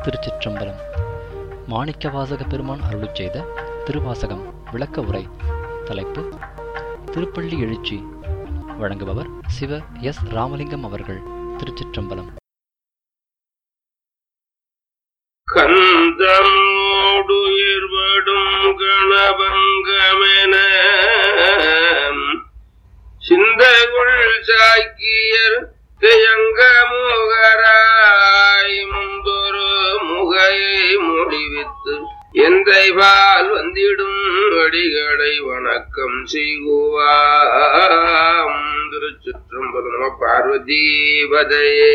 திருச்சிற்றம்பலம் மாணிக்கவாசக பெருமான் அருளிச் செய்த திருவாசகம் விளக்க உரை தலைப்பு திருப்பள்ளி எழுச்சி வழங்குபவர் சிவ எஸ் ராமலிங்கம் அவர்கள் திருச்சிற்றம்பலம் கந்தமோடுயிர்வடும் கணபங்கமென சிந்தகுள் சாக்கியர் தியங்க முகராய் முந்தொரு முகையை முடிவித்து எந்தை பால் வந்திடும் அடிகளை வணக்கம் செய்குவாம் திருச்சிற்றம்பலம் நம பார்வதீபதையே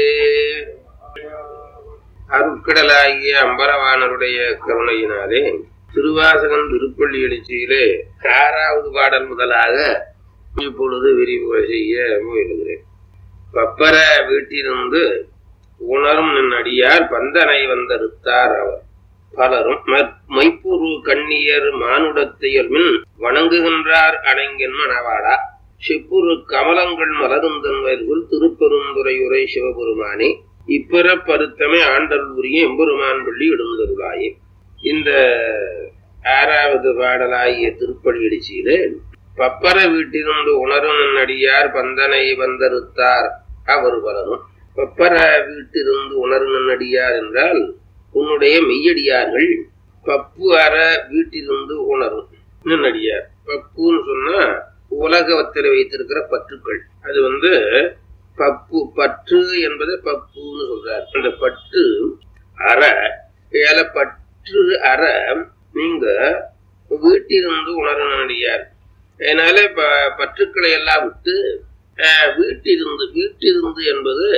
அருட்கடலாகிய அம்பலவானருடைய கருணையினாலே திருவாசகம் திருப்பள்ளி எழுச்சியிலே ஆறாவது பாடல் முதலாக இப்பொழுது விரிவுரை செய்ய முயலுகிறேன் பப்பர வீட்டிலிருந்து உணரும் நின்னடியார் பந்தனை வந்தறுத்தார் அவர் பலரும் மைப்பூரு கண்ணியர் மானுடத்தையல் மின் வணங்குகின்றார் அணங்கின் மணவாடா செப்புரு கமலங்கள் மலருந்தன் வயல்குள் திருப்பெருந்துறையுரை சிவபெருமானே இப்பிற பருத்தமே ஆண்டல் உரிய எம்பெருமான் பள்ளி எழுந்தருளாயே இந்த ஆறாவது பாடலாகிய திருப்படி அடிச்சியிலே பப்பர வீட்டிலிருந்து உணரும் நடியார் பந்தனை வந்தறுத்தார் அவர் பலரும் பப்பர வீட்டிலிருந்து உணரும் நடியார் என்றால் உன்னுடைய மெய்யடியார்கள் பப்பு அற வீட்டிலிருந்து உணரும் நடியார் பப்புன்னு சொன்னா உலகத்தில் வைத்திருக்கிற பற்றுக்கள் அது வந்து பப்பு பற்று என்பது பப்புன்னு சொல்றார் அந்த பட்டு அற ஏல பற்று அற நீங்க வீட்டிலிருந்து உணரணுடியார் அதனால ப பற்றுக்களை எல்லாம் விட்டு வீட்டிலிருந்து வீட்டிலிருந்து என்பது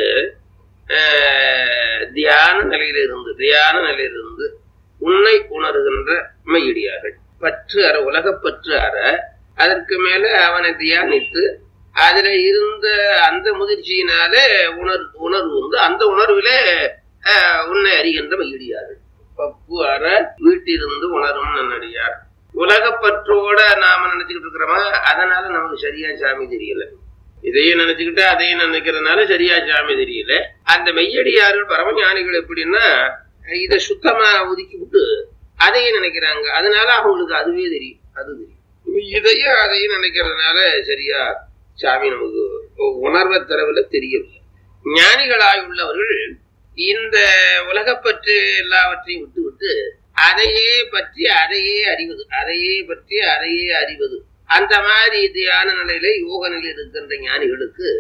தியான நிலையிலிருந்து தியான நிலையிலிருந்து உன்னை உணர்கின்ற மெய்யடியார்கள் பற்று அற உலகப்பற்று அற அதற்கு மேல அவனை தியானித்து அதுல இருந்த அந்த முதிர்ச்சியினால உணர் உணர்வு வந்து அந்த உணர்வில உன்னை அறிகின்ற மகிழ்ச்சியார்கள் பப்பு அற வீட்டிலிருந்து உணரும் நன்னடியார் உலகப்பற்றோட நாம நினைச்சுக்கிட்டு இருக்கிறோமா அதனால நமக்கு சரியா சாமி தெரியல இதையும் நினைச்சுக்கிட்டு அதையும் நினைக்கிறதுனால சரியா சாமி தெரியல அந்த மெய்யடியார்கள் பரமஞானிகள் எப்படின்னா இதை சுத்தமா ஒதுக்கி விட்டு அதையும் நினைக்கிறாங்க அதனால அவங்களுக்கு அதுவே தெரியும் அது தெரியும் இதையும் அதையும் நினைக்கிறதுனால சரியா சாமி நமக்கு உணர்வை தரவில் தெரியவில்லை ஞானிகளாய் உள்ளவர்கள் இந்த உலகப்பற்று எல்லாவற்றையும் விட்டு விட்டு அதையே பற்றி அதையே அறிவது அதையே பற்றி அதையே அறிவது அந்த மாதிரி தியான நிலையில யோக நிலையில் இருக்கின்ற ஞானிகளுக்கு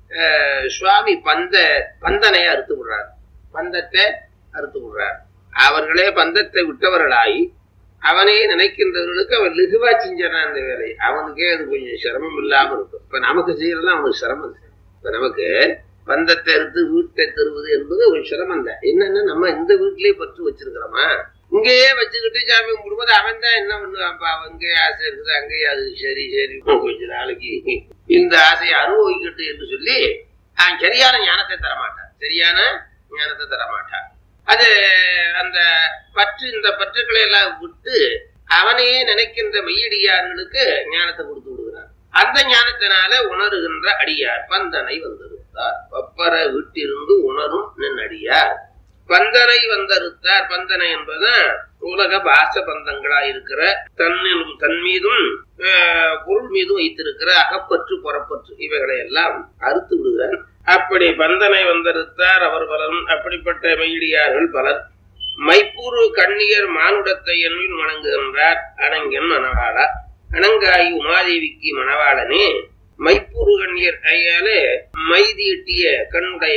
சுவாமி பந்த பந்தனை அறுத்து விடுறார் பந்தத்தை அறுத்து விடுறார் அவர்களே பந்தத்தை விட்டவர்களாய் அவனே நினைக்கின்றவர்களுக்கு அவன் லெகுவா செஞ்சான் அந்த வேலையை அவனுக்கே அது கொஞ்சம் சிரமம் இல்லாம இருக்கும் இப்ப நமக்கு செய்யறதுலாம் அவனுக்கு சிரமம் இப்ப நமக்கு பந்தத்தை எடுத்து வீட்டை தருவது என்பது ஒரு சிரமம் தான் என்னன்னா நம்ம இந்த வீட்லயே பற்று வச்சிருக்கிறோமா இங்கேயே வச்சுக்கிட்டு சாமி கும்பிடும்போது அவன் தான் என்ன பண்ணுவான்ப்பா அங்கே ஆசை இருக்குது அங்கேயே அது சரி சரி கொஞ்ச நாளைக்கு இந்த ஆசையை அனுபவிக்கட்டும் என்று சொல்லி அவன் சரியான ஞானத்தை தரமாட்டான் சரியான ஞானத்தை தரமாட்டான் அது அந்த பற்று இந்த பற்றுக்களை எல்லாம் விட்டு அவனையே நினைக்கின்ற மெய்யடியார்களுக்கு ஞானத்தை கொடுத்து விடுகிறார் அந்த ஞானத்தினால உணர்கின்ற அடியார் பந்தனை வந்திருந்தார் பப்பர வீட்டிலிருந்து உணரும் நின்னடியார் பந்தனை வந்தறுத்தார் பந்தனை என்பதுதான் உலக பாச பந்தங்களா இருக்கிற தன்னிலும் தன் மீதும் பொருள் மீதும் வைத்திருக்கிற அகப்பற்று புறப்பற்று இவைகளை எல்லாம் அறுத்து விடுகிறார் அப்படி பந்தனை வந்தறுத்தார் அவர் பலரும் அப்படிப்பட்ட மெய்டியார்கள் பலர் மைப்பூரு கண்ணியர் மானுடத்தை என்பில் வணங்குகின்றார் அணங்கன் மணவாளா அணங்காயி உமாதேவிக்கு மணவாளனே மைப்பூரு கண்ணியர் ஐயாலே மைதீட்டிய கண்ணுடைய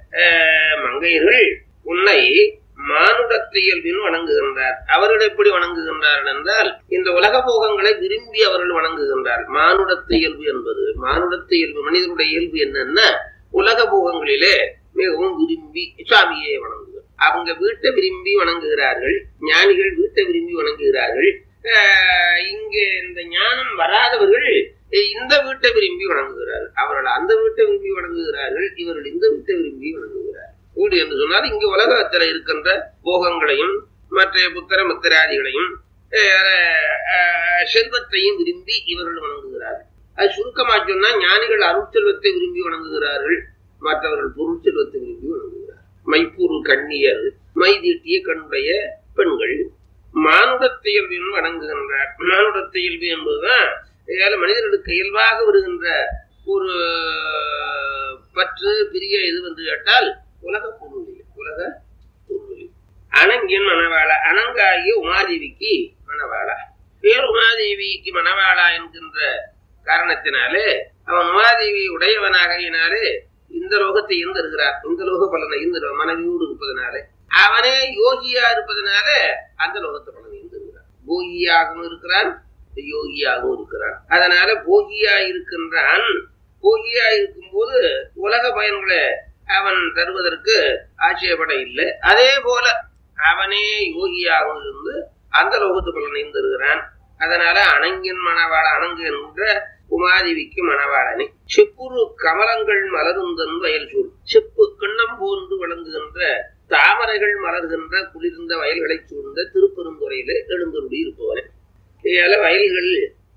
மங்கையர்கள் உன்னை மானுடத்தை இயல்பின் வணங்குகின்றார் அவர்கள் எப்படி வணங்குகின்றார்கள் என்றால் இந்த உலக போகங்களை விரும்பி அவர்கள் வணங்குகின்றார் மானுடத்தை இயல்பு என்பது மானுடத்தை இயல்பு மனிதனுடைய இயல்பு என்னன்னா உலக போகங்களிலே மிகவும் விரும்பி சாமியை வணங்குகிறார் அவங்க வீட்டை விரும்பி வணங்குகிறார்கள் ஞானிகள் வீட்டை விரும்பி வணங்குகிறார்கள் இங்கே இந்த ஞானம் வராதவர்கள் இந்த வீட்டை விரும்பி வணங்குகிறார்கள் அவர்கள் அந்த வீட்டை விரும்பி வணங்குகிறார்கள் இவர்கள் இந்த வீட்டை விரும்பி வணங்குகிறார்கள் வீடு என்று சொன்னால் இங்கு உலகத்தில் இருக்கின்ற போகங்களையும் மற்ற புத்திர மித்திராதிகளையும் செல்வத்தையும் விரும்பி இவர்கள் வணங்குகிறார்கள் அது சுருக்கமா சொன்னா ஞானிகள் அருட்செல்வத்தை விரும்பி வணங்குகிறார்கள் மற்றவர்கள் பொருட்செல்வத்தை விரும்பி வணங்குகிறார் மைப்பூர் கண்ணியர் மைதீட்டிய கண்ணுடைய பெண்கள் மானுடத் இயல்பின் வணங்குகின்றார் மானுடத் இயல்பு என்பதுதான் ஏழை மனிதர்களுக்கு இயல்பாக வருகின்ற ஒரு பற்று பிரிய இது வந்து கேட்டால் உலக பொருளில் உலக பொருளில் அணங்கின் மணவாளா அணங்காகிய உமாதேவிக்கு மணவாளா பேர் உமாதேவிக்கு மணவாளா என்கின்ற காரணத்தினாலே அவன் உமாதேவி உடையவனாகையினாலே இந்த லோகத்தை இருந்திருக்கிறார் இந்த லோக பலனை இந்த மனைவியோடு இருப்பதனாலே அவனே யோகியா இருப்பதனால அந்த லோகத்தை பலனை இருந்திருக்கிறார் போகியாகவும் இருக்கிறான் யோகியாகவும் இருக்கிறான் அதனால போகியா இருக்கின்றான் போகியா இருக்கும்போது உலக பயன்களை அவன் தருவதற்கு ஆட்சேபட இல்லை அதே போல அவனே யோகியாகவும் இருந்து அந்த லோகத்து பலனை தருகிறான் அதனால அணங்கின் மணவாள அணங்கு என்ற உமாதேவிக்கு மணவாளனே செப்புரு கமலங்கள் மலருந்தன் வயல் சூழ் செப்பு கிண்ணம் போன்று விளங்குகின்ற தாமரைகள் மலர்கின்ற குளிர்ந்த வயல்களை சூழ்ந்த திருப்பெருந்துறையில எழுந்தருடி இருப்பவனே இதால வயல்கள்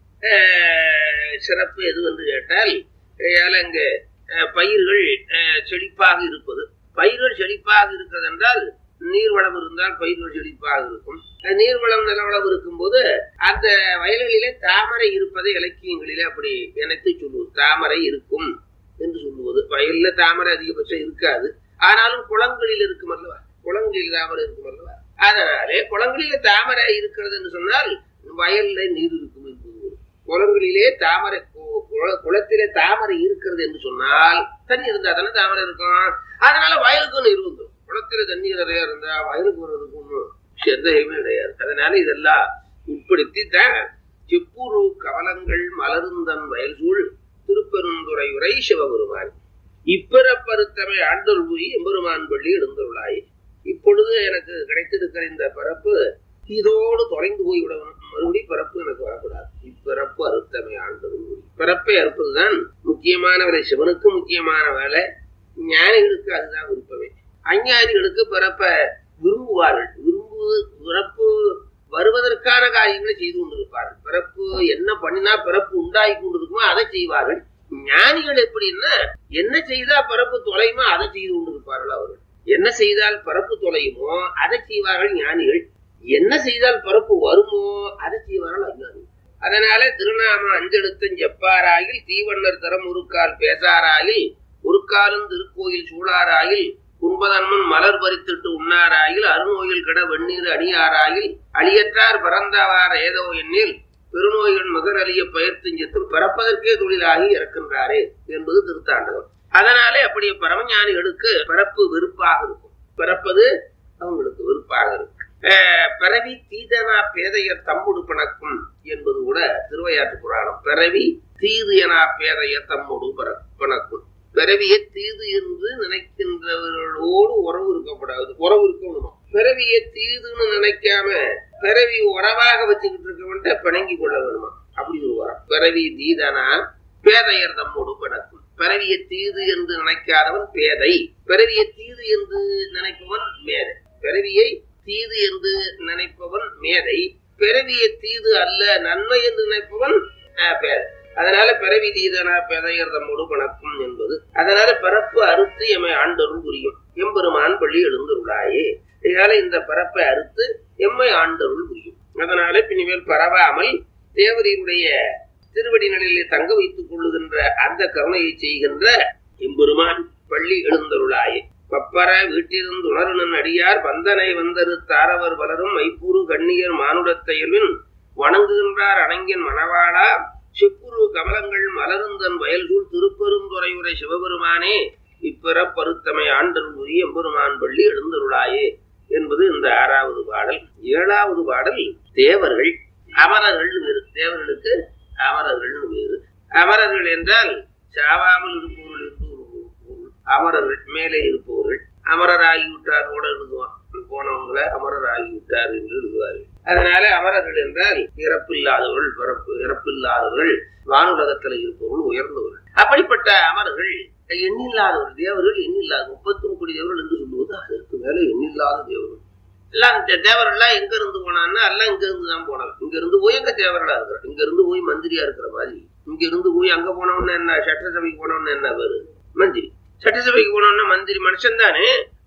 ஆஹ், சிறப்பு எது என்று கேட்டால் இதால அங்க ஆஹ், பயிர்கள் ஆஹ், செழிப்பாக இருப்பது பயிர்கள் செழிப்பாக இருக்கிறது என்றால் நீர்வளம் இருந்தால் பயிர்கள் செழிப்பாக இருக்கும் அஹ், நீர்வளம் நிலவளம் இருக்கும்போது அந்த வயல்களிலே தாமரை இருப்பதை இலக்கியங்களிலே அப்படி நினைத்து சொல்லுவது தாமரை இருக்கும் என்று சொல்லுவது வயல்ல தாமரை அதிகபட்சம் இருக்காது ஆனாலும் குளங்களில் இருக்கும் அல்லவா குளங்களில் தாமரை இருக்கும் அல்லவா அதனாலே குளங்களிலே தாமரை இருக்கிறது என்று சொன்னால் வயல்ல நீர் இருக்கும் என்பது ஒரு. குளங்களிலே தாமரை கு- குள- குளத்திலே தாமரை இருக்கிறது என்று சொன்னால் தண்ணி இருந்தா தானே தாமரை இருக்கும் அதனால வயலுக்கும் நீர் வந்துடும் குளத்தில தண்ணீர் நிறைய இருந்தா வயலுக்கு வர்றதுக்கு ஒன்றும் சந்தேகமே கிடையாது அதனால இதெல்லாம் உட்படுத்தி தான் செப்புரு கவலங்கள் மலருந்தன் வயல் சூழ் திருப்பெருந்துறை உரை சிவபெருமான் இப்பிறப்பருத்தமை ஆண்டொரு புரி எம்பெருமான் பள்ளி எழுந்துள்ளாய் இப்பொழுது எனக்கு கிடைத்திருக்கிற இந்த பரப்பு இதோடு தொலைந்து போய்விடணும் மறுபடி பிறப்பு எனக்கு வரக்கூடாது இப்பிறப்பு அறுத்தமை ஆண்டொரு புரி பிறப்பை அறுப்பதுதான் முக்கியமான வேலை சிவனுக்கு முக்கியமான வேலை ஞானிகளுக்கு அதுதான் விருப்பமே அஞ்ஞானிகளுக்கு பிறப்ப விரும்புவார்கள் விரும்பு பிறப்பு வருவதற்கான காரியங்களை செய்து கொண்டிருப்பார்கள் பிறப்பு என்ன பண்ணினா பிறப்பு உண்டாகி கொண்டிருக்குமோ அதை செய்வார்கள் ஞானிகள் எப்படின்னா என்ன செய்தா பிறப்பு தொலையுமோ அதை செய்து கொண்டிருப்பார்கள் அவர்கள் என்ன செய்தால் பிறப்பு தொலையுமோ அதை செய்வார்கள் ஞானிகள் என்ன செய்தால் பிறப்பு வருமோ அதை செய்வார்கள் அஞ்ஞானிகள் அதனால திருநாம அஞ்செழுத்தம் செப்பாராயில் தீவண்ணர் தரம் உருக்கால் பேசாராயில் உருக்காலும் திருக்கோயில் சூழாராயில் கும்பதன்மன் மலர் பறித்திட்டு உண்ணாராயில் அருநோயில் கிட வெந்நீர் அணியாராயில் அழியற்றார் பறந்தவார் ஏதோ எண்ணில் பெருநோய்கள் மகர் அழிய பயிர்த்திஞ்சத்தும் பிறப்பதற்கே தொழிலாகி இறக்கின்றாரே என்பது திருத்தாண்டகம் அதனாலே அப்படி பரமஞானிகளுக்கு பிறப்பு வெறுப்பாக இருக்கும் பிறப்பது அவங்களுக்கு வெறுப்பாக இருக்கும் அஹ் பிறவி தீதனா பேதையர் தம்முடு பிணக்கும் என்பது கூட திருவையாற்று புராணம் பிறவி தீது எனா பேதையர் தம்முடு பிற- பிணக்கும் பிறவியை தீது என்று நினைக்கின்றவர்களோடு உறவு இருக்கக்கூடாது உறவு இருக்கணுமா பிறவியை தீதுன்னு நினைக்காம பிறவி உறவாக வச்சுக்கிட்டு இருக்கவன்ட்ட பிணங்கி கொள்ள வேணுமா அப்படி ஒரு உரம் பிறவி தீதனா பேதையர் தம்மோடு பிணக்கும் பிறவியை தீது என்று நினைக்காதவன் பேதை பிறவியை தீது என்று நினைப்பவன் மேதை பிறவியை தீது என்று நினைப்பவன் மேதை பிறவியை தீது அல்ல நன்மை என்று நினைப்பவன் ஆஹ், பேதை அதனால பிறவி தீதனா பேதையர் தம்மோடு பணக்கும் என்பது அதனால பிறப்பு அறுத்து எம்மை ஆண்டருள் புரியும் எம்பெருமான் பள்ளி எழுந்துருளாயே இதனால இந்த பிறப்பை அறுத்து எம்மை ஆண்டருள் புரியும் அதனால பின்னிமேல் பரவாமல் தேவரியுடைய திருவடி நிலையிலே தங்க வைத்துக் கொள்ளுகின்ற அந்த கருணையை செய்கின்ற எம்பெருமான் பள்ளி எழுந்தருளாயே பப்பர வீட்டிலிருந்து உணருணன் அடியார் பந்தனை வந்தரு தாரவர் வளரும் மைப்பூரு கண்ணியர் மானுடத்தையல்வின் வணங்குகின்றார் அணங்கின் மணவாளா செப்புரு கமலங்கள் மலருந்தன் வயல்சூழ் திருப்பெருந்துறையுரை சிவபெருமானே இப்பிறப்பருத்தமை ஆண்டருள் உரிய எம்பெருமான் பள்ளி எழுந்தருளாயே என்பது இந்த ஆறாவது பாடல் ஏழாவது பாடல் தேவர்கள் அமரர்கள் வேறு தேவர்களுக்கு அமரர்கள் வேறு அமரர்கள் என்றால் சாவாமல் இருப்பவர்கள் என்று ஒரு பொருள் அமரர்கள் மேலே இருப்பவர்கள் அமரர் ஆகிவிட்டார் கூட எழுதுவான் போனவங்களை அமரர் ஆகிவிட்டார் என்று எழுதுவார்கள் அதனால அமரர்கள் என்றால் இறப்பில்லாதவர்கள் பிறப்பு இறப்பில்லாதவர்கள் வானுலகத்தில் இருப்பவர்கள் உயர்ந்தவர்கள் அப்படிப்பட்ட அமரர்கள் எண்ணில்லாதவர்கள் தேவர்கள் எண்ணில்லாத முப்பத்தி கோடி தேவர்கள் என்று சொல்லுவது அதற்கு மேல எண்ணில்லாத தேவர்கள் எல்லாம் இந்த தேவர்கள்லாம் எங்க இருந்து போனான்னா எல்லாம் இங்க இருந்து தான் போனாங்க இங்க இருந்து போய் எங்க தேவர்களா இருக்கிறார் இங்க இருந்து போய் மந்திரியா இருக்கிற மாதிரி இங்க இருந்து போய் அங்க போனவன என்ன சட்டசபைக்கு போனவன என்ன பேரு மந்திரி சட்டசபைக்கு போனவன மந்திரி மனுஷன் தானே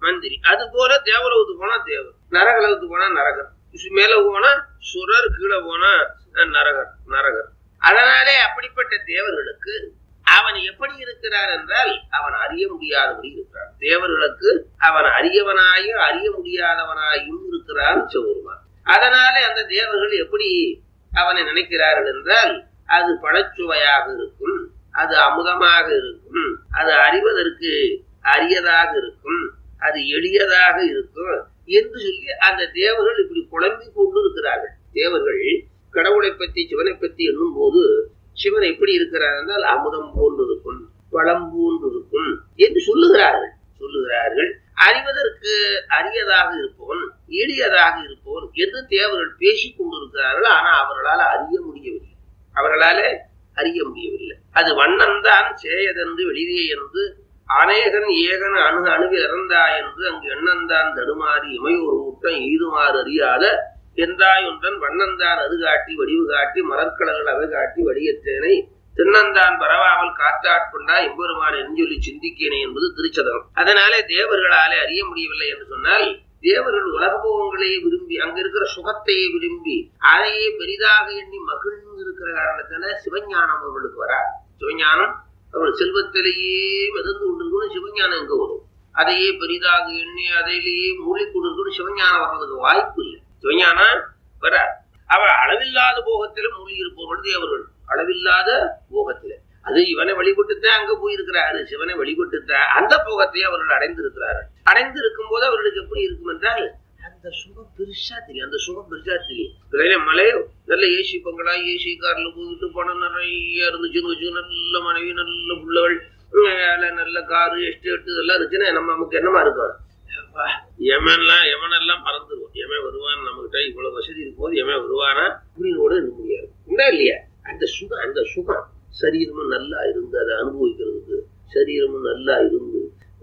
மந்திரி அது போல தேவலோகத்துக்கு போனா தேவர் நரகலோகத்துக்கு போனா நரகர் சு- மேல போனா சுரர் கீழே போனா அஹ், நரகர் நரகர் அதனாலே அப்படிப்பட்ட தேவர்களுக்கு அவன் எப்படி இருக்கிறார் என்றால் அவன் அறிய முடியாதபடி இருக்கிறான் தேவர்களுக்கு அவன் அறியவனாயும் அறிய முடியாதவனாயும் இருக்கிறான் சிவபெருமான் அதனாலே அந்த தேவர்கள் எப்படி அவனை நினைக்கிறார்கள் என்றால் அது பழச்சுவையாக இருக்கும் அது அமுதமாக இருக்கும் அது அறிவதற்கு அரியதாக இருக்கும் அது எளியதாக இருக்கும் என்று சொல்லி அந்த தேவர்கள் இப்படி குழம்பி கொண்டு இருக்கிறார்கள் தேவர்கள் கடவுளை பற்றி சிவனை பற்றி எண்ணும் போது சிவன் எப்படி இருக்கிறார் என்றால் அமுதம் போன்று இருக்கும் பழம் போன்று இருக்கும் என்று சொல்லுகிறார்கள் சொல்லுகிறார்கள் அறிவதற்கு அரியதாக இருப்பவன் எளியதாக இருப்பவன் என்று தேவர்கள் பேசிக் கொண்டிருக்கிறார்கள் ஆனா அவர்களால் அறிய முடியவில்லை அவர்களால அறிய முடியவில்லை அது வண்ணன்தான் சேயதென்று வெளிதே என்று அநேகன் ஏகன் அணு அணுவில் இறந்தா என்று அங்கு எண்ணந்தான் தடுமாறி இமையோர் ஊட்டம் ஈதுமாறு அறியாத என்றாய் ஒன்றன் வண்ணந்தான் அது காட்டி வடிவு காட்டி மலர்கடல்கள் அவை காட்டி வடியத்தேனை தின்னந்தான் பரவாமல் காத்தாட்கொண்டா எம்பெருமான் என்று சொல்லி சிந்திக்கேனே என்பது திருச்சதம் அதனாலே தேவர்களாலே அறிய முடியவில்லை என்று சொன்னால் தேவர்கள் உலகபோகங்களையே விரும்பி அங்க இருக்கிற சுகத்தையே விரும்பி அதையே பெரிதாக எண்ணி மகிழ்ந்து இருக்கிற காரணத்தால சிவஞானம் அவர்களுக்கு வராது சிவஞானம் அவர்கள் செல்வத்திலேயே மிதந்து கொண்டிருக்கணும் சிவஞானம் எங்க வரும் அதையே பெரிதாக எண்ணி அதையிலேயே மூழ்கிக் கொண்டிருக்கணும் சிவஞானம் வர்றதுக்கு வாய்ப்பு இல்லை சிவஞானம் வராது அவ அளவில்லாத போகத்தில மூழ்கி இருப்பவர்கள் தேவர்கள் அளவில்லாத போகத்தில அது இவனை வழிபட்டுத்தான் அங்க போயிருக்கிறாரு சிவனை வழிபட்டுத்தான் அந்த போகத்தை அவர்கள் அடைந்திருக்கிறார்கள் அடைந்து இருக்கும் போது அவர்களுக்கு எப்படி இருக்கும் என்றால் அந்த சுகம் பெருசா தெரியும் அந்த சுகம் பெருசா தெரியும் இடையில மலை நல்ல ஏசி பங்களா ஏசி கார்ல போயிட்டு பணம் நிறைய இருந்துச்சுன்னு வச்சு நல்ல மனைவி நல்ல புள்ளவள் வேலை நல்ல காரு எஸ்டேட் இதெல்லாம் இருந்துச்சுன்னா நம்ம நமக்கு என்னமா இருக்கும் அப்பா, எமன்லாம் எமனெல்லாம் மறந்துடுவோம் எமன் வருவான் நம்மகிட்ட இவ்வளவு வசதி இருக்கும்போது எமன் வருவானா அப்படின்னு கூட இருக்க முடியாது உண்டா இல்லையா அந்த சுகம் அந்த சுகம் சரீரமும் நல்லா இருந்து அதை அனுபவிக்கிறதுக்கு சரீரமும் நல்லா இருந்து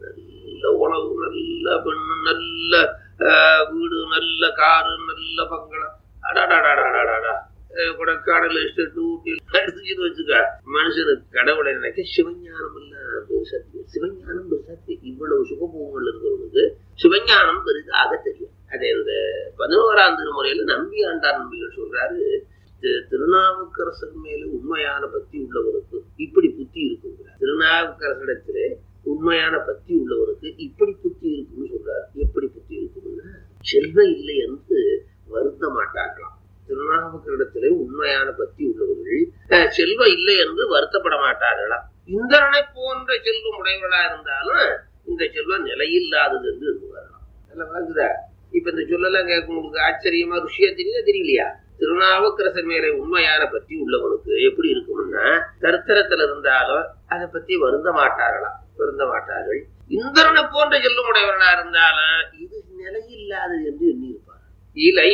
நல்ல உணவு நல்ல பெண்ணு நல்ல ஆஹ், வீடு நல்ல காரு நல்ல பங்களம் அடாடாடாடாடாடா அஹ், கொடைக்கானல் எஸ்டேட் ஊட்டி எடுத்துக்கிட்டு வச்சுக்க மனுஷனுக்கு கடவுளை நினைக்க சிவஞானம் எல்லாம் பெருசா தெரியும் சிவஞானம் பெருசா தெரியும் இவ்வளவு சுகபோகங்கள் இருக்கிறவனுக்கு சிவஞானம் பெரிதாக தெரியும் அதை இந்த பதினோராம் திருமுறையில நம்பி ஆண்டார் நம்பிகள் சொல்றாரு தி- திருநாவுக்கரசர் மேல உண்மையான பக்தி உள்ளவனுக்கு இப்படி புத்தி இருக்குங்கிறார் திருநாவுக்கரசரிடத்திலே உண்மையான பக்தி உள்ளவனுக்கு இப்படி புத்தி இருக்குன்னு சொல்றாரு எப்படி புத்தி இருக்கும்னா செல்வம் இல்லை என்று வருத்த மாட்டார்களாம் திருநாவுக்கரிடத்திலே உண்மையான பக்தி உள்ளவர்கள் அஹ், செல்வம் இல்லை என்று வருத்தப்பட மாட்டார்களாம் இந்திரனை போன்ற செல்வம் உடையவர்களா இருந்தாலும் இந்த செல்வம் நிலையில்லாதது என்று எண்ணுவார்களாம் நல்லா விளங்குதா இப்ப இந்த சொல்லலாம் கேட்க உங்களுக்கு ஆச்சரியமா ருஷியா தெரியல தெரியலையா திருநாவுக்கரசர் மேலே உண்மையான பற்றி உள்ளவனுக்கு எப்படி இருக்கும்னா தரித்திரத்துல இருந்தாலும் அதை பத்தி வருந்த மாட்டார்களாம் வருந்த மாட்டார்கள் இந்திரனை போன்ற செல்லும் உடையவர்களா இருந்தாலும் இது நிலையில்லாதது என்று எண்ணியிருப்பார் இலை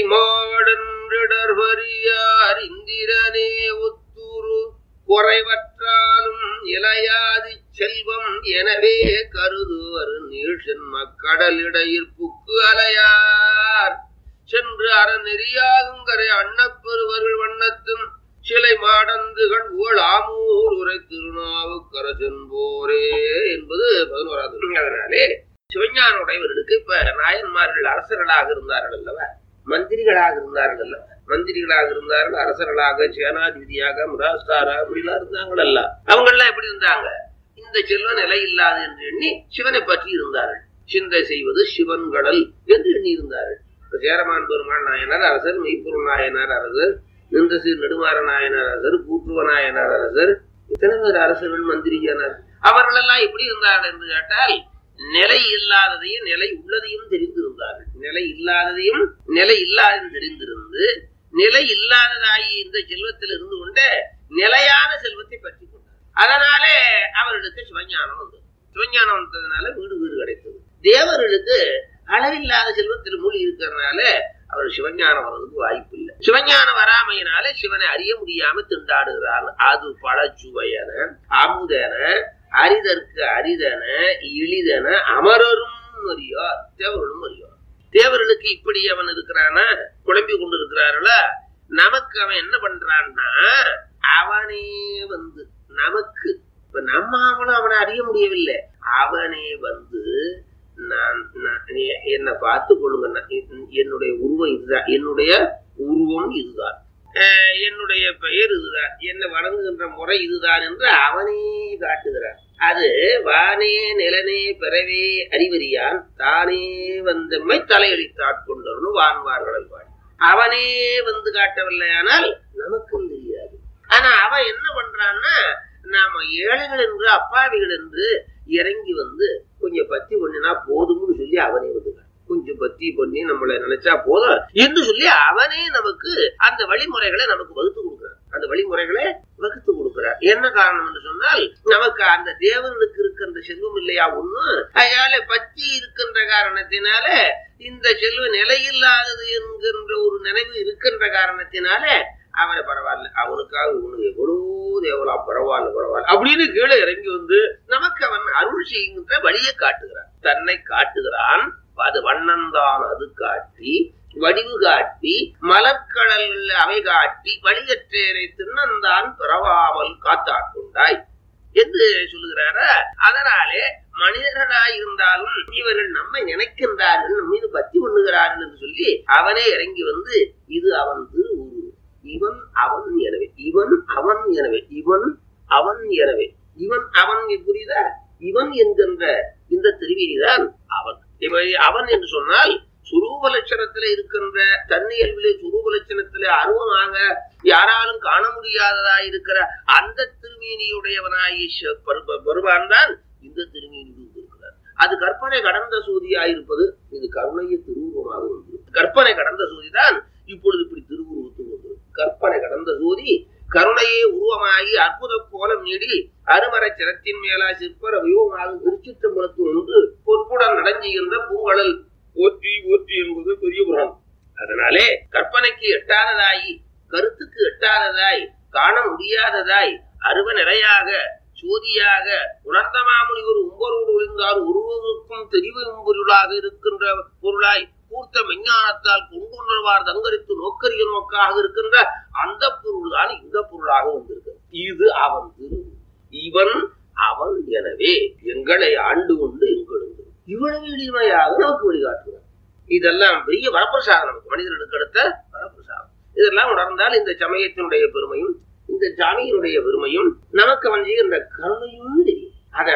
மாடன்றிடர்வரியார் இந்திரனே ஒத்துரு குறைவற்றாலும் இலையாதி செல்வம் எனவே கருதுவர் நீழ்சென் மக்கடலிடையிற்புக்கு அலையார் சென்று அறநெறியாகுங்கரை அன்னப்பெருவர்கள் வண்ணத்தும் சிலை மாடந்துகள் ஊழ் ஆமூர் உரை திருநாவுக்கரசன் போரே என்பது பதினோராவது அதனாலே சிவஞான உடையவர்களுக்கு இப்ப நாயன்மார்கள் அரசர்களாக இருந்தார்கள் அல்லவா மந்திரிகளாக இருந்தார்கள் அல்லவா மந்திரிகளாக இருந்தார்கள் அரசர்களாக சேனாதிபதியாக முராஸ்தாரா அப்படிலாம் இருந்தாங்கள் அல்ல அவங்க எல்லாம் எப்படி இருந்தாங்க இந்த செல்வ நிலை இல்லாது என்று எண்ணி சிவனை பற்றி இருந்தார்கள் சிந்தை செய்வது சிவன்கடல் என்று எண்ணி இருந்தார்கள் இப்ப சேரமான் பெருமாள் நாயனார் அரசர் மெய்ப்பொருள் நாயனார் அரசர் நின்றசீர் நெடுமாற நாயனார் அரசர் கூற்றுவ நாயனார் அரசர் இத்தனை பேர் அரசர்கள் மந்திரியானார் அவர்கள் எல்லாம் எப்படி இருந்தார்கள் என்று கேட்டால் நிலை இல்லாததையும் நிலை உள்ளதையும் தெரிந்திருந்தார்கள் நிலை இல்லாததையும் நிலை இல்லாததையும் தெரிந்திருந்து நிலை இல்லாததாகி இந்த செல்வத்தில் இருந்து கொண்டு நிலையான செல்வத்தை பற்றி கொண்டார் அதனாலே அவர்களுக்கு சிவஞானம் வந்தது சிவஞானம் வந்ததுனால வீடு வீடு கிடைத்தது தேவர்களுக்கு அளவில்லாத செல்வத்தில் மூழ்கி இருக்கிறதுனால அவர் சிவஞானம் வர்றதுக்கு வாய்ப்பு இல்லை சிவஞானம் வராமையினால சிவனை அறிய முடியாம திண்டாடுகிறான் அது பழச்சுவையன அமுதன அரிதற்கு அரிதன எளிதன அமரரும் அறியார் தேவர்களும் அறியார் தேவர்களுக்கு இப்படி அவன் இருக்கிறானா குழம்பி கொண்டு இருக்கிறார்களா நமக்கு அவன் என்ன பண்றான்னா அவனே வந்து நமக்கு இப்ப நம்ம அவனும் அவனை அறிய முடியவில்லை அவனே வந்து நான் நான் நீ- என்னை பார்த்து கொள்ளுங்க நான் என்- என்னுடைய உருவம் இதுதான் என்னுடைய உருவம் இதுதான் அஹ் என்னுடைய பெயர் இதுதான் என்னை வணங்குகின்ற முறை இதுதான் என்று அவனே காட்டுகிறான் அது வானே நிலனே பிறவே அறிவறியான் தானே வந்தம்மை தலையளித்தாட்கொண்டவனு வான்வார்கள் பாடி அவனே வந்து காட்டவில்லையானால் நமக்கும் தெரியாது ஆனா அவன் என்ன பண்றான்னா நாம ஏழைகள் என்று அப்பாவிகள் என்று இறங்கி வந்து கொஞ்சம் பத்தி பண்ணினா போதும்னு சொல்லி அவனே வந்து காட்டுறான். கொஞ்சம் பத்தி பண்ணி நம்மளை நினைச்சா போதும் என்று சொல்லி அவனே நமக்கு அந்த வழிமுறைகளை நமக்கு வகுத்து கொடுக்கிறான் அந்த வழிமுறைகளை வகுத்து கொடுக்கிறார் என்ன காரணம் என்று சொன்னால் நமக்கு அந்த தேவனுக்கு இருக்கின்ற செல்வம் இல்லையா ஒண்ணு அதனால பத்தி இருக்கின்ற காரணத்தினால இந்த செல்வம் நிலையில்லாதது என்கின்ற ஒரு நினைவு இருக்கின்ற காரணத்தினால அவனை பரவாயில்ல அவனுக்காக இவனுக்கு எவ்வளவு தேவலா பரவாயில்ல பரவாயில்ல அப்படின்னு கீழே இறங்கி வந்து நமக்கு அவன் அருள் செய்கின்ற வழியை காட்டுகிறான் தன்னை காட்டுகிறான் அது வண்ணந்தான் அது காட்டி வடிவு காட்டி மலர்கடல் அவை காட்டி வழியற்றேரை தின்னந்தான் பிறவாமல் காத்தாட்கொண்டாய் என்று சொல்லுகிறாரா அதனாலே மனிதர்களாய் இருந்தாலும் இவர்கள் நம்மை நினைக்கின்றார்கள் நம் மீது பத்தி பண்ணுகிறார்கள் என்று சொல்லி அவனே இறங்கி வந்து இது அவன் திருவுரு இவன் அவன் எனவே இவன் அவன் எனவே இவன் அவன் எனவே இவன் அவன் புரியுதா இவன் என்கின்ற இந்த திருவிதிதான் அவன் இவன் அவன் என்று சொன்னால் சுரூப லட்சணத்திலே இருக்கின்ற தன்னியல்விலே சுரூப லட்சணத்திலே அருவமாக யாராலும் காண முடியாததா இருக்கிற அந்த திருமேனியுடையவனாய் வருவான் தான் இந்த திருமேனியில் இருக்கிறார் அது கற்பனை கடந்த சூதியாயிருப்பது இது கருணைய திருவுருவமாக வந்து கற்பனை கடந்த சூதிதான் இப்பொழுது இப்படி திருவுருவத்தில் வந்து கற்பனை கடந்த சூதி கருணையே உருவமாகி அற்புத கோலம் நீடி அருமறை சிரத்தின் மேலா சிற்பர வியூகமாக திருச்சிற்றம்பலத்து ஒன்று பொற்புடன் நடஞ்சுகின்ற பூங்கடல் ஓற்றி ஓற்றி என்பது பெரிய புராணம் அதனாலே கற்பனைக்கு எட்டாததாய் கருத்துக்கு எட்டாததாய் காண முடியாததாய் அருவ நிறையாக சோதியாக உணர்ந்த மாமுனிவர் உம்பரோடு ஒளிந்தார் உருவருக்கும் தெரிவும் பொருளாக இருக்கின்ற பொருளாய் பூர்த்த மெஞ்ஞானத்தால் கொண்டுணர்வார் தங்கரித்து நோக்கரிய நோக்காக இருக்கின்ற அந்த பொருள் தான் இந்த பொருளாக வந்திருக்கிறது இது அவன் திரு இவன் அவன் எனவே எங்களை ஆண்டு கொண்டு எங்களுக்கு இவ்வளவு எளிமையாக நமக்கு வழிகாட்டுகிறார் இதெல்லாம் பெரிய வரப்பிரசாதம் நமக்கு மனிதர்களுக்கு அடுத்த வரப்பிரசாதம் இதெல்லாம் உணர்ந்தால் இந்த சமயத்தினுடைய பெருமையும் இந்த ஜாமியினுடைய பெருமையும் நமக்கு வந்து இந்த கருணையும் தெரியும் அத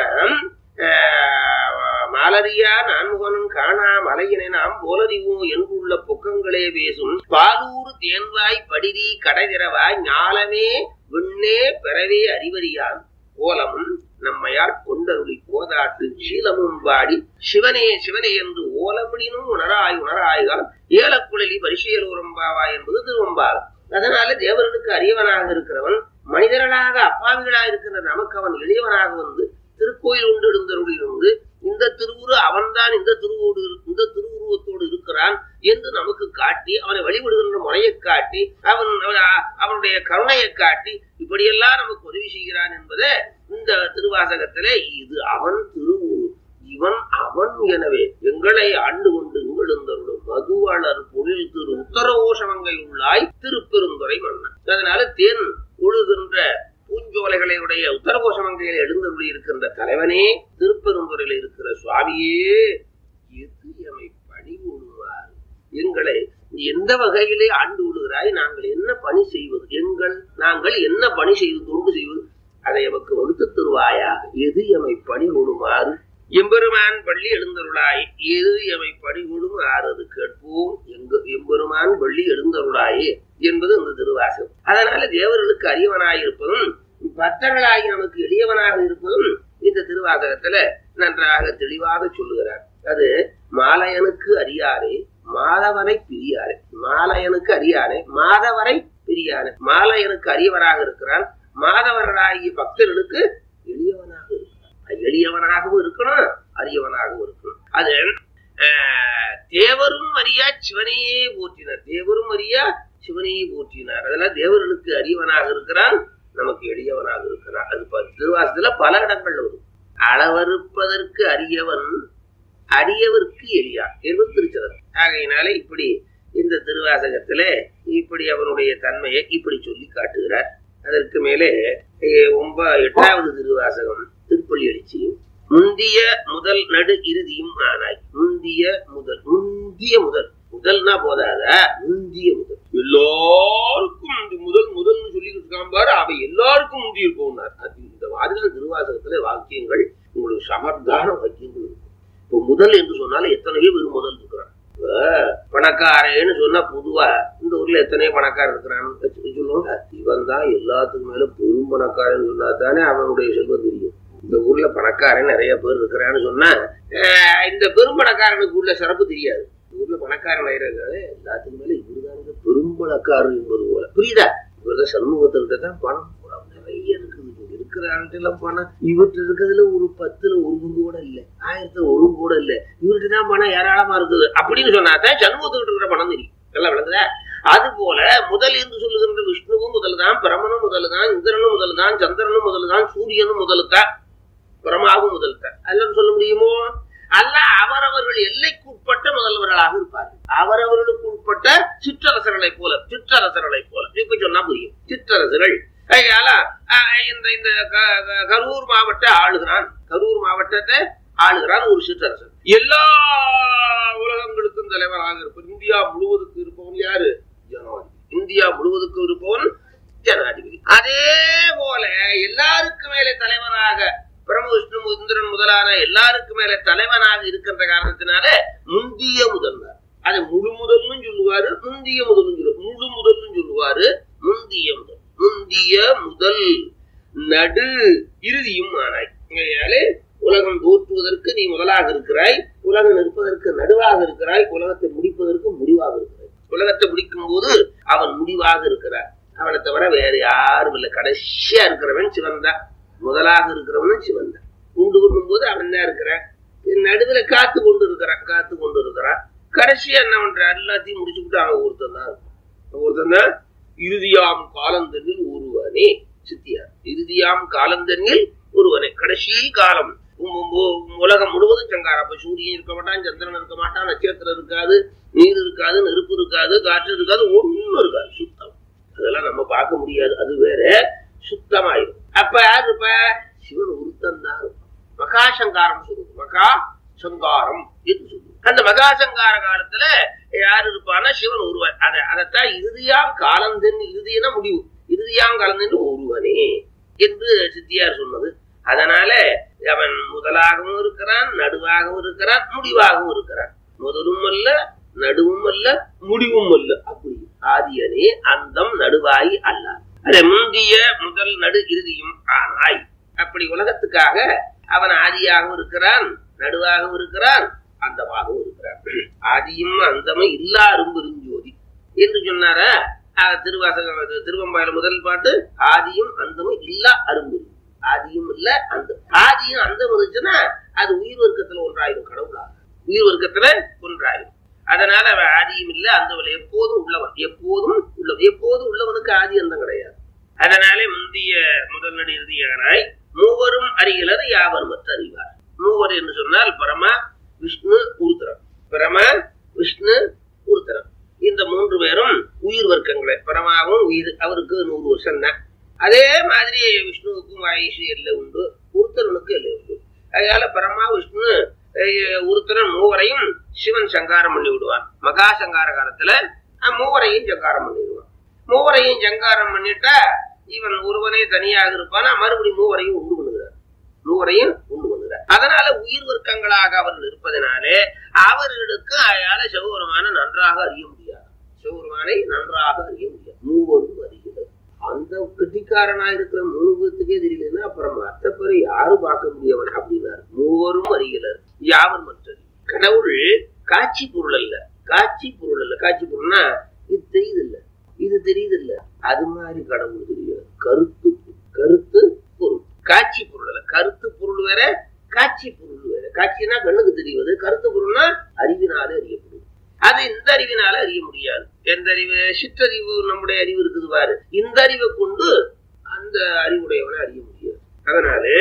மாலரியா நான்முகனும் காணா மலையினை நாம் போலறிவோம் என்புள்ள பொக்கங்களே பேசும் பாலூர் தேன்வாய் படிரி கடைதிரவாய் ஞாலமே விண்ணே பெறவே அறிவறியான் கோலமும் நம்மையால் கொண்டருளி கோதாட்டு சீலமும் பாடி சிவனே சிவனே என்று ஓலமிடினும் உணராய் உணராய்கால் ஏலக்குழலி பரிசீலோரம்பாவா என்பது திருவம்பாகும் அதனால தேவர்களுக்கு அரியவனாக இருக்கிறவன் மனிதர்களாக அப்பாவிகளாக இருக்கிற நமக்கு அவன் எளியவனாக வந்து திருக்கோயில் உண்டு எழுந்தருளிலிருந்து இந்த திருவுரு அவன்தான் இந்த திருவோடு இந்த திருவுருவத்தோடு இருக்கிறான் என்று நமக்கு காட்டி அவனை வழிபடுகின்ற முறையை காட்டி அவன் அவனுடைய கருணையை காட்டி இப்படியெல்லாம் நமக்கு உதவி செய்கிறான் என்பதை இந்த திருவாசகத்திலே இது அவன் திருவுரு இவன் அவன் எனவே எங்களை ஆண்டு கொண்டு இங்கெழுந்தருளும் மதுவாளர் பொழில் திரு உத்தரவோஷமங்கை உள்ளாய் திருப்பெருந்துறை மன்னன் அதனால தேன் ஒழுகின்ற பூஞ்சோலைகளுடைய உத்தரகோஷமங்கையில் எழுந்தருளி இருக்கின்ற தலைவனே திருப்பெருந்துறையில் இருக்கிற சுவாமியே எது எமை பணி விடுவார் எங்களை எந்த வகையிலே ஆண்டு விடுகிறாய் நாங்கள் என்ன பணி செய்வது எங்கள் நாங்கள் என்ன பணி செய்து தொண்டு செய்வது அதை எமக்கு வகுத்து தருவாயா எது எமை பணி விடுமாறு எம்பெருமான் பள்ளி எழுந்தருளாய் எது எமை பணி விடும் ஆறது கேட்போம் எங்க எம்பெருமான் பள்ளி எழுந்தருளாயே என்பது அந்த திருவாசகம் அதனால தேவர்களுக்கு அரியவனாய் இருப்பதும் பக்தர்களாகி நமக்கு எளியவனாக இருப்பதும் இந்த திருவாசகத்துல நன்றாக தெளிவாக சொல்லுகிறார் அது மாலையனுக்கு அறியாரே மாதவனை பிரியாரே மாலையனுக்கு அறியாரே மாதவரை பிரியாரே மாலையனுக்கு அரியவனாக இருக்கிறான் மாதவர்களாகிய பக்தர்களுக்கு எளியவனாக இருக்கிறான் எளியவனாகவும் இருக்கணும் அரியவனாகவும் இருக்கணும் அது தேவரும் அறியா சிவனையே போற்றினார் தேவரும் அறியா சிவனையே போற்றினார் அதெல்லாம் தேவர்களுக்கு அரியவனாக இருக்கிறான் நமக்கு எளியவனாக இருக்கிறான் அது திருவாசத்துல பல இடங்கள்ல வரும் அளவறுப்பதற்கு அரியவன் அரியவருக்கு எளியா என்பது திருச்சதம் ஆகையினாலே இப்படி இந்த திருவாசகத்துல இப்படி அவனுடைய தன்மையை இப்படி சொல்லி காட்டுகிறார் அதற்கு மேலே ஒன்ப எட்டாவது திருவாசகம் திருப்பள்ளி எழுச்சி முந்திய முதல் நடு இறுதியும் ஆனாய் முந்திய முதல் முந்திய முதல் முதல்னா போதாத முந்திய முதல் எல்லாருக்கும் இந்த முதல் முதல்னு சொல்லிக்கிட்டு இருக்கான் பாரு அவ எல்லாருக்கும் முந்தி இருக்கோம்னார் அது இந்த மாதிரி திருவாசகத்துல வாக்கியங்கள் உங்களுக்கு சமர்த்தான வாக்கியங்கள் இருக்கும் இப்போ முதல் என்று சொன்னாலும் எத்தனையோ பேர் முதல் இருக்கிறான் இப்ப பணக்காரன்னு சொன்னா பொதுவா இந்த ஊர்ல எத்தனையோ பணக்காரர் இருக்கிறான்னு வச்சு சொல்லுவாங்க இவன் தான் எல்லாத்துக்கும் மேல பெரும் பணக்காரன்னு சொன்னா தானே அவனுடைய செல்வம் தெரியும் இந்த ஊர்ல பணக்காரன் நிறைய பேர் இருக்கிறான்னு சொன்னா அஹ் இந்த பெரும் பணக்காரனுக்கு உள்ள சிறப்பு தெரியாது இந்த ஊர்ல பணக்காரன் இருக்கிறது எல்லாத்துக்கும் மேல இவருதானுங்க பெரும் பணக்காரர் என்பது போல புரியுதா இவர்தான் சண்முகத்திட்ட தான் பணம் பணம் நிறைய இருக்குது இங்க இருக்கிற ஆள்கிட்ட பணம் இவர்கிட்ட இருக்கிறதுல ஒரு பத்துல ஒரு பங்கு கூட இல்ல ஆயிரத்துல ஒரு பங்கு கூட இல்ல இவர்கிட்ட தான் பணம் ஏராளமா இருக்குது அப்படின்னு சொன்னாதான் சண்முகத்துக்கிட்ட இருக்கிற பணம் தெரியும் எல்லாம் விளங்குதா அது போல முதல் என்று சொல்லுகின்ற விஷ்ணுவும் முதல்தான் பிரமனும் முதல்தான் இந்திரனும் முதல்தான் சந்திரனும் முதல்தான் சூரியனும் முதல்தான் பிரமாவும் முதல்தான் அல்லன்னு சொல்ல முடியுமோ அல்ல அவரவர்கள் எல்லைக்குட்பட்ட முதல்வர்களாக இருப்பார்கள் அவரவர்களுக்கு உட்பட்ட சிற்றரசர்களை போல சிற்றரசர்களை போல இப்ப சொன்னா புரியும் சிற்றரசர்கள் அதனால அஹ், இந்த இந்த க- க- கரூர் மாவட்ட ஆளுகிறான் கரூர் மாவட்டத்தை ஆளுகிறான் ஒரு சிற்றரசன் எல்லா உலகங்களுக்கும் தலைவராக இருப்பவன் இந்தியா முழுவதுக்கு இருப்பவன் யாரு ஜனாதிபதி இந்தியா முழுவதுக்கு இருப்பவன் ஜனாதிபதி அதே போல எல்லாருக்கு மேலே தலைவனாக பிரம்ம விஷ்ணு இந்திரன் முதலான எல்லாருக்கு மேல தலைவனாக இருக்கின்ற காரணத்தினால முந்திய முதல்வர் அதை முழு முதல்னு சொல்லுவாரு முந்திய முதல்னு சொல்லுவாரு முழு முதல்னு சொல்லுவாரு முந்திய முதல் முந்திய முதல் நடு இறுதியும் ஆனாய் ஆகையாலே உலகம் தோற்றுவதற்கு நீ முதலாக இருக்கிறாய் உலகம் நிற்பதற்கு நடுவாக இருக்கிறாய் உலகத்தை முடிப்பதற்கு முடிவாக இருக்கிறாய் உலகத்தை முடிக்கும் போது அவன் முடிவாக இருக்கிறார் அவனை தவிர வேற யாரும் இல்லை கடைசியா இருக்கிறவன் சிவன் தான் முதலாக இருக்கிறவனும் சிவன் தான் உண்டு பண்ணும் போது அவன் தான் இருக்கிறான் நடுவுல காத்து கொண்டு இருக்கிறான் காத்து கொண்டு இருக்கிறான் கடைசியா என்ன பண்றான் எல்லாத்தையும் முடிச்சுக்கிட்டு அவன் ஒருத்தன் தான் இருப்பான். ஒருத்தன் தான் இறுதியாம் காலந்தனில் ஒருவனே சித்தியார் இறுதியாம் காலந்தனில் ஒருவனே கடைசி காலம் உம் உம் உம் உலகம் முழுவதும் சங்காரம் அப்ப சூரியன் இருக்க மாட்டான் சந்திரன் இருக்க மாட்டான் நட்சத்திரம் இருக்காது நீர் இருக்காது நெருப்பு இருக்காது காற்று இருக்காது ஒண்ணும் இருக்காது சுத்தம் அதெல்லாம் நம்ம பார்க்க முடியாது அது வேற சுத்தமாயிரும் அப்ப யாரு இருப்ப சிவன் ஒருத்தன் தான் இருப்பான் மகாசங்காரம் சொல்லுது மகா சங்காரம் என்று சொல்லுது அந்த மகாசங்கார காலத்துல யார் இருப்பான்னா சிவன் ஒருவன் அத அதைத்தான் இறுதியாம் காலந்தன் இறுதியான முடிவு இறுதியாம் காலந்தன் ஒருவனே என்று சித்தியார் சொன்னது அதனால அவன் முதலாகவும் இருக்கிறான் நடுவாகவும் இருக்கிறான் முடிவாகவும் இருக்கிறான் முதலும் அல்ல நடுவும் அல்ல முடிவும் அல்ல அப்படி ஆதியனே அந்தம் நடுவாய் அல்ல அதை முந்திய முதல் நடு இறுதியும் ஆனாய் அப்படி உலகத்துக்காக அவன் ஆதியாகவும் இருக்கிறான் நடுவாகவும் இருக்கிறான் அந்தமாகவும் இருக்கிறான் ஆதியும் அந்தமும் இல்லா அரும்பெருஞ்சோதி என்று சொன்னாரா அஹ் திருவாசக திருவம்பாயில முதல் பாட்டு ஆதியும் அந்தமும் இல்லா அரும்பெரும் ஆதியும் இல்ல அந்த ஆதியும் அந்தம் இருந்துச்சுன்னா அது உயிர் வர்க்கத்துல ஒன்றாயிரும் கடவுளாக உயிர் வர்க்கத்துல ஒன்றாயிரும் அதனால அவன் ஆதியும் இல்ல அந்தவன் எப்போதும் உள்ளவன் எப்போதும் உள்ளவன் எப்போதும் உள்ளவனுக்கு ஆதி அந்தம் கிடையாது அதனாலே முந்திய முதல் நடி இறுதியானாய் மூவரும் அறிகளர் யாவர் மற்ற அறிவார் மூவர் என்று சொன்னால் பரமா விஷ்ணு உருத்திரம் பரமா விஷ்ணு உருத்திரம் இந்த மூன்று பேரும் உயிர் வர்க்கங்களே பரமாவும் உயிர் அவருக்கு நூறு வருஷம் தான் அதே மாதிரி விஷ்ணுவுக்கும் ஆயுஷ் எல்லை உண்டு உருத்தரனுக்கு எல்லை உண்டு அதனால பரமா விஷ்ணு அஹ், உருத்தரன் மூவரையும் சிவன் சங்காரம் பண்ணி விடுவான் மகா சங்கார காலத்துல அஹ், மூவரையும் சங்காரம் பண்ணிடுவான் மூவரையும் சங்காரம் பண்ணிட்டா இவன் ஒருவனே தனியாக இருப்பானா மறுபடியும் மூவரையும் உண்டு பண்ணுகிறார் மூவரையும் உண்டு பண்ணுகிறார் அதனால உயிர் வர்க்கங்களாக அவர்கள் இருப்பதனாலே அவர்களுக்கு அயால சிவபெருமான நன்றாக அறிய முடியாது சிவபெருமானை நன்றாக அறிய முடியாது மூவரும் அறிகிறது அந்த கெட்டிக்காரனா இருக்கிற மூணு பேத்துக்கே தெரியலன்னா அப்புறம் மற்ற பேரை யாரு பார்க்க முடியவன் அப்படின்னாரு மூவரும் அறிகிறர் யாவர் மற்றது கடவுள் காட்சி பொருள் அல்ல காட்சி பொருள் அல்ல காட்சி பொருள்னா இது தெரியுது இல்ல இது தெரியுது இல்ல அது மாதிரி கடவுள் தெரியாது கருத்து கருத்து பொருள் காட்சி பொருள் அல்ல கருத்து பொருள் வேற காட்சி பொருள் வேற காட்சினா கண்ணுக்கு தெரிவது கருத்து பொருள்னா அறிவினாலே அறியப்படும் அது இந்த அறிவினால அறிய முடியாது எந்த அறிவு சிற்றறிவு நம்முடைய அறிவு இருக்குது பாரு இந்த அறிவை கொண்டு அந்த அறிவுடையவனை அறிய முடியாது அதனாலே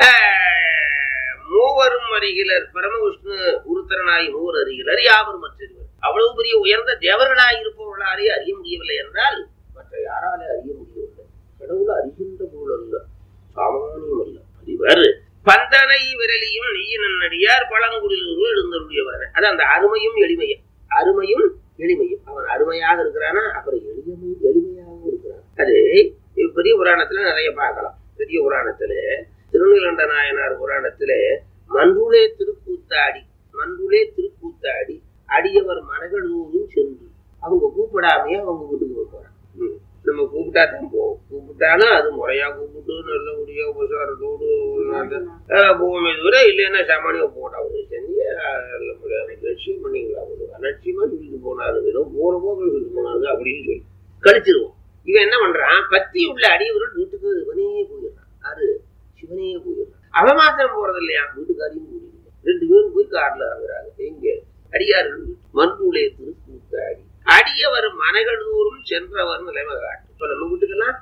ஆஹ், மூவரும் அறிகிலர் பரமவிஷ்ணு உருத்தரனாய் மூவர் அறிகிலர் யாவரும் மற்றறிவர் அவ்வளவு பெரிய உயர்ந்த தேவர்களாய் இருப்பவர்களாலே அறிய முடியவில்லை என்றால் மற்ற யாராலே அறிய முடியவில்லை கடவுள் அறிகின்ற பொருள் அல்ல சாமானியம் அல்ல அறிவர் பந்தனை விரலியும் நெய்யின் நடியார் பழங்குடியில் எழுந்தருடையவன் அது அந்த அருமையும் எளிமையும் அருமையும் எளிமையும் அவன் அருமையாக இருக்கிறானா அப்புறம் எளிமையும் எளிமையாக இருக்கிறான் அது பெரிய புராணத்துல நிறைய பார்க்கலாம் பெரிய புராணத்துல திருநீலண்ட நாயனார் புராணத்துல மன்றுளே திருக்கூத்தாடி மன்றுளே திருக்கூத்தாடி அடியவர் மனகளூரும் சென்று அவங்க கூப்பிடாமையே அவங்க வீட்டுக்கு போறாங்க ம். நம்ம கூப்பிட்டா தான் போவோம் கூப்பிட்டாலும் அது முறையா கூப்பிட்டு நல்லபடியா உபசாரத்தோடு ஒரு நாள் ஆஹ் போவோமே தவிர இல்லைன்னா சாமானியா போட்டா ஒரு செஞ்சு லட்சியம் பண்ணீங்களா ஒரு அலட்சியமா சொல்லிட்டு போனாரு ஏதோ போற போக சொல்லிட்டு போனாரு அப்படின்னு சொல்லி கழிச்சிருவோம் இவன் என்ன பண்றான் பத்தி உள்ள அடியவர்கள் வீட்டுக்கு இவனே போயிடுறான் யாரு சிவனே போயிடுறான் அவன் மாத்திரம் போறது இல்லையா வீட்டுக்காரையும் கூட்டிட்டு ரெண்டு பேரும் போய் கார்ல இறங்குறாங்க எங்க அடியார்கள் மண்புலே திருக்கூத்தாடி அடியவர் மனைகளூரும் சென்றவர் நிலைமை காட்டு இப்ப நம்ம வீட்டுக்கெல்லாம்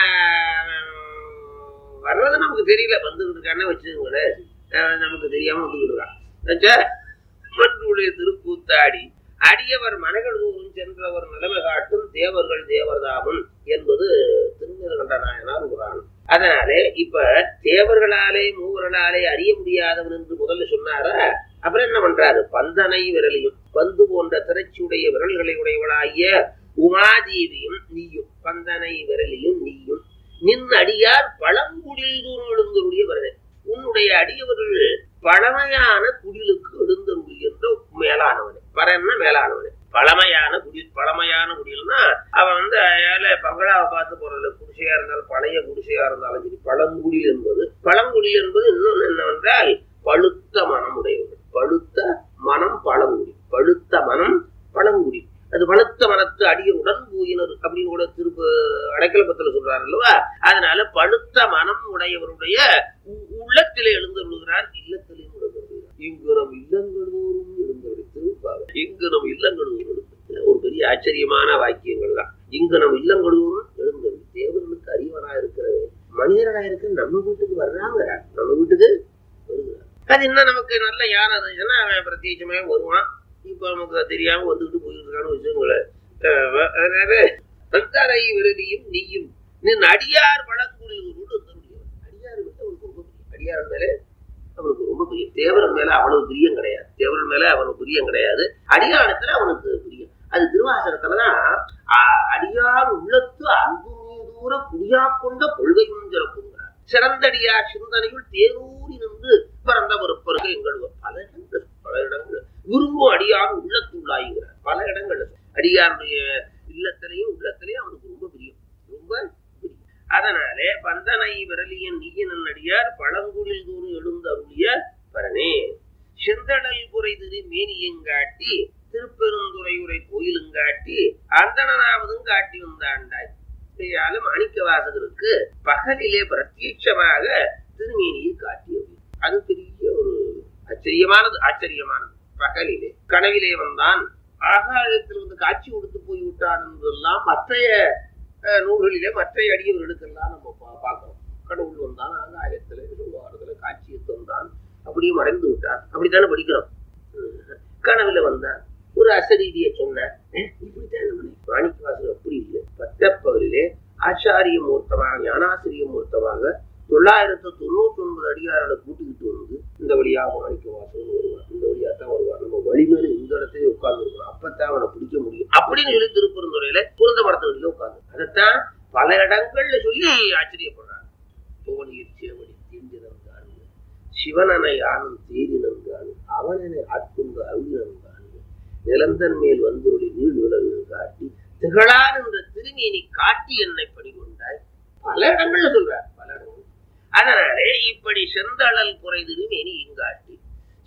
ஆஹ், வர்றது நமக்கு தெரியல வந்துகிட்டு இருக்கானே வச்சுக்கோங்களேன் ஆஹ், நமக்கு தெரியாம வந்துகிட்டு இருக்கான் வச்சா, மண்புலே திருக்கூத்தாடி அடியவர் மனைகளூரும் சென்றவர் நிலைமை காட்டும் தேவர்கள் தேவர்தாமன் என்பது திருநீலகண்ட நாயனார் புராணம் அதனாலே இப்ப தேவர்களாலே மூவர்களாலே அறிய முடியாதவன் என்று முதல்ல சொன்னாரா அப்புறம் என்ன பண்றாரு பந்தனை விரலையும் பந்து போன்ற திரைச்சுடைய விரல்களை உடையவளாகிய உமாதேவியும் நீயும் பந்தனை விரலையும் நீயும் நின் அடியார் பழங்குடில் தூரம் எழுந்தருடைய விரலை உன்னுடைய அடியவர்கள் பழமையான குடிலுக்கு எழுந்தருளி என்ற மேலானவனே பரன்னா மேலானவனே பழமையான குடில் பழமையான குடில்னா அவன் வந்து ஏழை பங்களாவை பார்த்து போறதுல குடிசையா இருந்தாலும் பழைய குடிசையா இருந்தாலும் சரி பழங்குடில் என்பது பழங்குடில் என்பது இன்னொன்னு என்னவென்றால் பழுத்த மனம் உடையவர்கள் பழுத்த மனம் பழங்குடி பழுத்த மனம் பழங்குடி அது பழுத்த மனத்து அடியருடன் போயினர் அப்படின்னு கூட திருப்ப அடைக்கலப்பத்துல சொல்றாரு அல்லவா அதனால பழுத்த மனம் உடையவருடைய உ- உள்ளத்திலே எழுந்தருளுகிறார் இல்லத்திலே எழுந்தருளுகிறார் இங்கு நம் இல்லங்களோரும் எழுந்தருளி திருப்பாவை இங்கு நம் இல்லங்களோரும் எழுந்தருளி ஒரு பெரிய ஆச்சரியமான வாக்கியங்கள் தான் இங்கு நம் இல்லங்களோரும் எழுந்தருளி தேவர்களுக்கு அறிவனா இருக்கிறவன் மனிதர்களா இருக்கிற நம்ம வீட்டுக்கு வர்றாங்க நம்ம வீட்டுக்கு வருகிறார் அது இன்னும் நமக்கு நல்ல யார் இருந்துச்சுன்னா அவன் பிரத்யேகமே வருவான் இப்ப நமக்கு அது தெரியாம வந்துகிட்டு போயிட்டு இருக்கான்னு வச்சுங்களேன் அஹ் அதனால அந்தரை விரதியும் நீயும் நின் அடியார் வழக்குறியோடு அடியார் விட்டு அவனுக்கு ரொம்ப பிரியம். அடியார் மேல அவனுக்கு ரொம்ப பிரியம் தேவரன் மேல அவ்வளவு பிரியம் கிடையாது தேவரன் மேல அவனுக்கு பிரியம் கிடையாது அடியாரத்துல அவனுக்கு பிரியம் அது திருவாசகத்துலதான் அ- அடியார் உள்ளத்து அன்பு மீதூர குடியா கொண்ட கொள்கையும் சிறப்புங்கிறார் சிறந்தடியா சிந்தனையுள் தேரூரி நின்று பிறந்த ஒரு பிறகு எங்கள் பல இடங்கள் பல இடங்கள் விரும்பும் அடியார் உள்ளத்துள்ளாயுங்கிறார் பல இடங்கள் அடியாருடைய இல்லத்திலையும் உள்ளத்திலையும் அவனுக்கு ரொம்ப பிரியம் ரொம்ப பிரியம் அதனாலே பந்தனை விரலியன் நீயனன் அடியார் பழங்குடில் தூரம் எழுந்தருளிய பரனே செந்தடல் குறை திரு மேனியங்காட்டி திருப்பெருந்துறையுரை கோயிலுங்காட்டி அந்தணனாவதும் காட்டி வந்தாண்டாய் இதையால மாணிக்க வாசகருக்கு பகலிலே பிரத்யட்சமாக திருமேனியை காட்டியது அது பெரிய ஒரு ஆச்சரியமானது ஆச்சரியமானது பகலிலே கனவிலே வந்தான் ஆகாயத்தில் வந்து காட்சி கொடுத்து போய் விட்டான் என்பதெல்லாம் மற்றைய அஹ், நூல்களிலே மற்ற அடியவர்களுக்கெல்லாம் நம்ம பா- பார்க்கிறோம் கடவுள் வந்தான் ஆகாயத்துல சொல்லுவாரத்துல காட்சியை தந்தான் அப்படியே மறைந்து விட்டான் அப்படித்தானே படிக்கிறோம் உம். கனவுல வந்தான் ஒரு அசரீதியை சொன்ன இப்படித்தான் நம்ம மாணிக்க வாசகர் அப்படி இல்லை பட்டப்பகலிலே ஆச்சாரிய மூர்த்தமாக ஞானாசிரிய மூர்த்தமாக தொள்ளாயிரத்து தொண்ணூத்தி ஒன்பது அடியாரோட கூட்டிக்கிட்டு வந்து இந்த வழியாக மாணிக்க வாசகன் வருவார் இந்த வழியா தான் வருவார் நம்ம வழி மேல இந்த இடத்துல உட்கார்ந்து இருக்கணும் அப்பதான் அவனை பிடிக்க முடியும் அப்படின்னு சொல்லி திருப்பெருந்துறையில குருந்த மரத்தடியில உட்கார்ந்து அதைத்தான் பல இடங்கள்ல சொல்லி ஆச்சரியப்படுறாங்க புவனியில் சேவடி தீண்டினம் காணுங்க சிவனனை ஆனும் தேரினம் காணும் அவனனை ஆட்கொண்டு அருளினம் காணுங்க நிலந்தன் மேல் வந்துருளி நீள் விளவு காட்டி திகழான் என்ற திருமேனி காட்டி என்னை பணிகொண்டாய் பல இடங்கள்ல சொல்றார் பல இடங்கள் அதனாலே இப்படி செந்தழல் குறை திருமேனி இங்காட்டி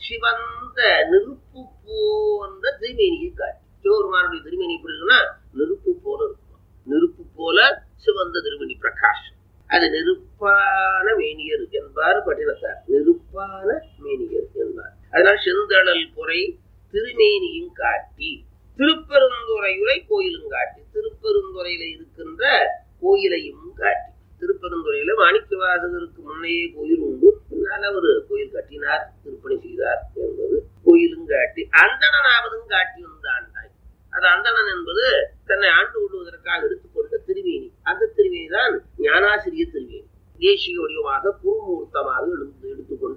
சிவந்த நெருப்பு போன்ற திருமேனியை காட்டி சிவபெருமானுடைய திருமேனி எப்படி இருக்குன்னா நெருப்பு போல இருக்கும் நெருப்பு போல சிவந்த திருமணி பிரகாஷ் அது நெருப்பான மேனியர் என்பார் பட்டினத்தார் நெருப்பான மேனியர் என்பார் அதனால் செந்தழல் குறை திருமேனியும் காட்டி திருப்பெருந்துறையுரை கோயிலும் காட்டி திருப்பெருந்துறையில இருக்கின்ற கோயிலையும் காட்டி திருப்பெருந்துறையில மாணிக்கவாசகருக்கு முன்னையே கோயில் உண்டு பின்னால ஒரு கோயில் கட்டினார் திருப்பணி செய்தார் என்பது கோயிலும் காட்டி அந்தணனாவதும் காட்டி வந்தாண்டாய் அது அந்தணன் என்பது தன்னை ஆண்டு கொள்வதற்காக எடுத்துக்கொண்ட திருவேணி அந்த திருவேணி தான் ஞானாசிரிய திருவேணி தேசிய வடிவமாக குருமூர்த்தமாக எழுந்து எடுத்துக்கொண்ட